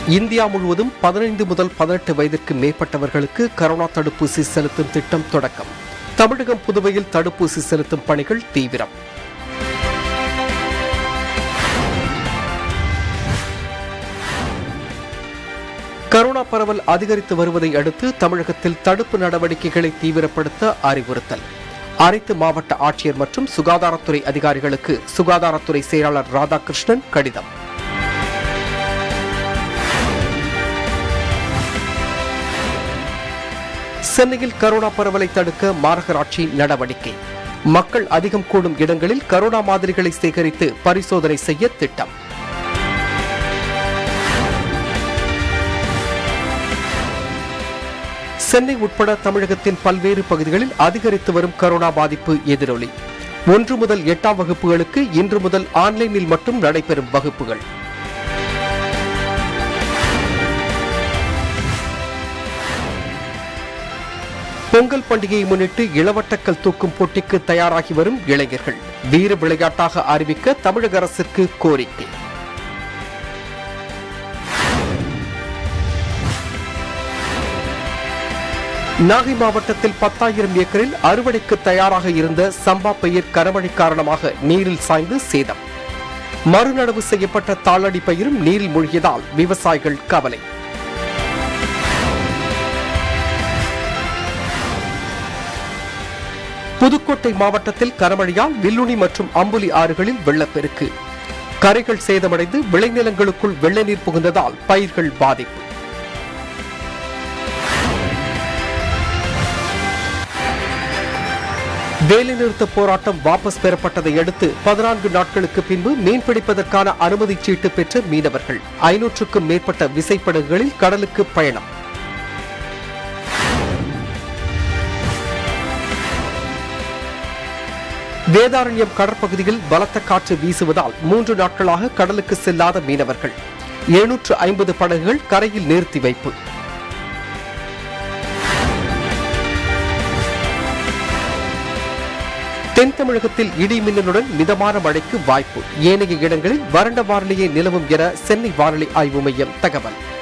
India முழுவதும் பதினைந்து முதல் பதினெட்டு வயதிற்கு மேற்பட்டவர்களுக்கு கரோனா தடுப்பூசி செலுத்தும் திட்டம் தொடக்கம் தமிழகம் புதுவையில் தடுப்பூசி செலுத்தும் பணிகள் தீவிரம் கரோனா பரவல் அதிகரித்து வருவதை அடுத்து தமிழகத்தில் தடுப்பு நடவடிக்கைகளை தீவிரப்படுத்த அறிவுறுத்தல் அனைத்து மாவட்ட ஆட்சியர் மற்றும் சுகாதாரத்துறை அதிகாரிகளுக்கு சுகாதாரத்துறை செயலாளர் ராதாகிருஷ்ணன் கடிதம் சென்னையில் கரோனா பரவலை தடுக்க மாநகராட்சி நடவடிக்கை மக்கள் அதிகம் கூடும் இடங்களில் கரோனா மாதிரிகளை சேகரித்து பரிசோதனை செய்ய திட்டம் சென்னை உட்பட தமிழகத்தின் பல்வேறு பகுதிகளில் அதிகரித்து வரும் கரோனா பாதிப்பு எதிரொலி ஒன்று முதல் எட்டாம் வகுப்புகளுக்கு இன்று முதல் ஆன்லைனில் மட்டும் நடைபெறும் வகுப்புகள் பொங்கல் பண்டிகையை முன்னிட்டு இளவட்டக்கல் தூக்கும் போட்டிக்கு தயாராகி வரும் இளைஞர்கள் வீர விளையாட்டாக அறிவிக்க தமிழக அரசிற்கு கோரிக்கை நாகை மாவட்டத்தில் பத்தாயிரம் ஏக்கரில் அறுவடைக்கு தயாராக இருந்த சம்பா பயிர் கனமழை காரணமாக நீரில் சாய்ந்து சேதம் மறுநடவு செய்யப்பட்ட தாளடி பயிரும் நீரில் மூழ்கியதால் விவசாயிகள் கவலை புதுக்கோட்டை மாவட்டத்தில் கனமழையால் வில்லுணி மற்றும் அம்புலி ஆறுகளில் வெள்ளப்பெருக்கு கரைகள் சேதமடைந்து விளைநிலங்களுக்குள் வெள்ள நீர் புகுந்ததால் பயிர்கள் பாதிப்பு வேலைநிறுத்த போராட்டம் வாபஸ் பெறப்பட்டதை அடுத்து பதினான்கு நாட்களுக்கு பின்பு மீன்பிடிப்பதற்கான அனுமதி சீட்டு பெற்ற மீனவர்கள் ஐநூற்றுக்கும் மேற்பட்ட விசைப்படகுகளில் கடலுக்கு பயணம் வேதாரண்யம் கடற்பகுதியில் பலத்த காற்று வீசுவதால் மூன்று நாட்களாக கடலுக்கு செல்லாத மீனவர்கள் எழுநூற்று ஐம்பது படகுகள் கரையில் நிறுத்தி வைப்பு தென் தமிழகத்தில் இடி மின்னலுடன் மிதமான மழைக்கு வாய்ப்பு ஏனைய இடங்களில் வறண்ட வானிலையே நிலவும் என சென்னை வானிலை ஆய்வு மையம் தகவல்